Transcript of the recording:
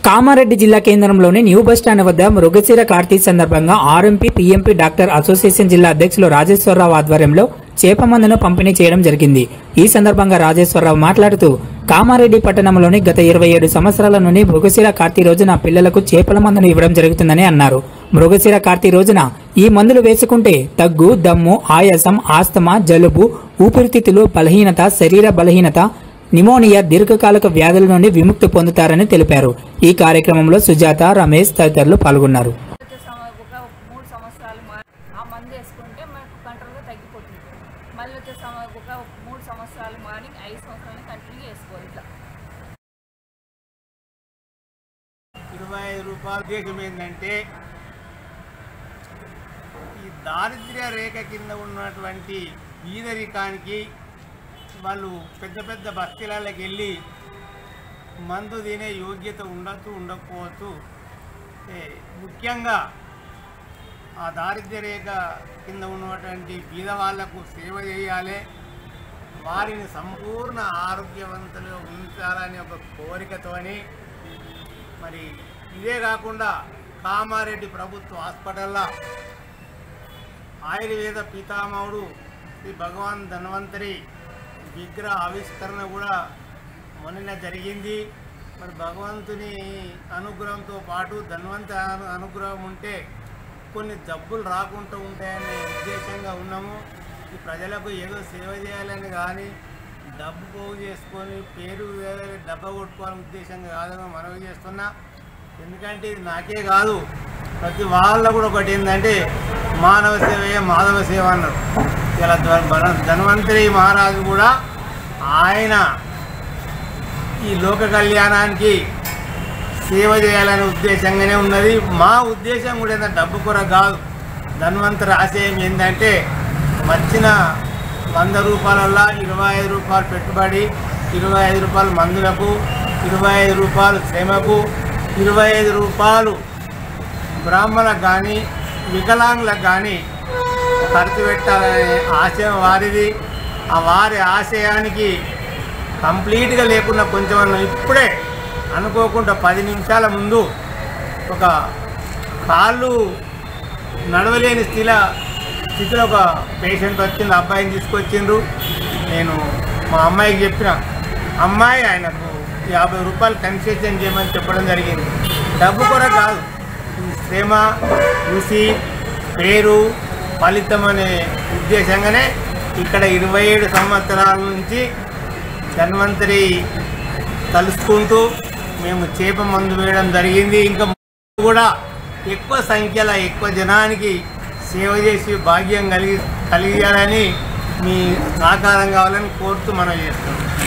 కామారెడ్డి జిల్లా కేంద్రంలోని new bus stand వద్ద మృగశిర కార్తీ సందర్భంగా ఆర్ఎంపీ పీఎంపీ డాక్టర్ అసోసియేషన్ జిల్లా అధ్యక్షులు రాజేశ్వరరావు ఆధ్వర్యంలో చేప మందును పంపిణీ చేయడం జరిగింది ఈ సందర్భంగా రాజేశ్వరరావు మాట్లాడుతూ కామారెడ్డి పట్టణంలోని గత ఇరవై ఏడు సంవత్సరాల నుండి మృగశిర కార్తీ రోజున పిల్లలకు చేపల మందును ఇవ్వడం జరుగుతుందని అన్నారు మృగశిర కార్తీ రోజున ఈ మందులు వేసుకుంటే దగ్గు దమ్ము ఆయాసం ఆస్తమా జలుబు ఊపిరితిత్తులు బలహీనత శరీర బలహీనత నిమోనియా దీర్ఘకాలిక వ్యాధుల నుండి విముక్తి పొందుతారని తెలిపారు ఈ కార్యక్రమంలో సుజాత రమేష్ తదితరులు పాల్గొన్నారు వచ్చే సమ- ఒక మూడు సంవత్సరాలు మా ఆ మందు వేసుకుంటే మనకు కంట్రోల్గా తగ్గిపోతుంది మళ్ళీ వచ్చే సమ ఒక మూడు సంవత్సరాలు మార్నింగ్ ఐదు సంవత్సరాలు కంటిన్యూ చేసుకోవాలి ఇట్లా ఇరవై ఐదు రూపాయల ఉద్దేశం ఏంటంటే ఈ దారిద్ర్య రేఖ కింద ఉన్నటువంటి ఈదరికానికి వాళ్ళు పెద్ద పెద్ద బస్తీలకి వెళ్ళి మందు తినే యోగ్యత ఉండొచ్చు ఉండకపోవచ్చు ఏ, ముఖ్యంగా ఆ దారిద్ర్య రేఖ కింద ఉన్నటువంటి బీద వాళ్లకు సేవ చేయాలి వారిని సంపూర్ణ ఆరోగ్యవంతులు ఉంచాలని ఒక కోరికతోని మరి ఇదే కాకుండా కామారెడ్డి ప్రభుత్వ హాస్పిటల్లో ఆయుర్వేద పితామహుడు శ్రీ భగవాన్ ధన్వంతరి విగ్రహ ఆవిష్కరణ కూడా మొన్న జరిగింది మరి భగవంతుని అనుగ్రహంతో పాటు ధన్వంత అను- అనుగ్రహం ఉంటే కొన్ని జబ్బులు రాకుండా ఉంటాయనే ఉద్దేశంగా ఉన్నాము ఈ ప్రజలకు ఏదో సేవ చేయాలని కానీ డబ్బు పోగు చేసుకొని పేరు వేరే డబ్బ కొట్టుకోవాలని ఉద్దేశంగా కాదని మనవి చేస్తున్నా ఎందుకంటే ఇది నాకే కాదు ప్రతి వాళ్ళ కూడా ఒకటి ఏంటంటే మానవ సేవయే మాధవ సేవ అన్నారు ఇలా ధ- మన- ధన్వంతరి మహారాజు కూడా ఆయన ఈ లోక కళ్యాణానికి సేవ చేయాలనే ఉద్దేశంగానే ఉన్నది మా ఉద్దేశం కూడా ఏంటంటే డబ్బు కొర కాదు ధన్వంతరి ఆశయం ఏంటంటే వచ్చిన వంద రూపాయలల్లో ఇరవై ఐదు రూపాయలు పెట్టుబడి ఇరవై ఐదు రూపాయలు మందులకు ఇరవై ఐదు రూపాయలు శ్రమకు ఇరవై ఐదు రూపాయలు బ్రాహ్మణులకు కానీ వికలాంగులకు కానీ ఖర్చు పెట్టాలనే ఆశయం వారిది ఆ వారి ఆశయానికి కంప్లీట్గా లేకుండా కొంచెం అన్న ఇప్పుడే అనుకోకుండా పది నిమిషాల ముందు ఒక కాళ్ళు నడవలేని స్థితిలో స్థితిలో ఒక పేషెంట్ వచ్చింది అబ్బాయిని తీసుకొచ్చిండ్రు నేను మా అమ్మాయికి చెప్పిన అమ్మాయి ఆయనకు యాభై రూపాయలు కన్సెషన్ చేయమని చెప్పడం జరిగింది డబ్బు కూడా కాదు ఈ శ్రమ రుచి పేరు ఫలితం అనే ఉద్దేశంగానే ఇక్కడ ఇరవై ఏడు సంవత్సరాల నుంచి ధన్వంతరి తలుసుకుంటూ మేము చేప మందు వేయడం జరిగింది ఇంకా కూడా ఎక్కువ సంఖ్యలో ఎక్కువ జనానికి సేవ చేసి భాగ్యం కలిగి కలిగాలని మీ సహకారం కావాలని కోరుతూ మనం చేస్తున్నాం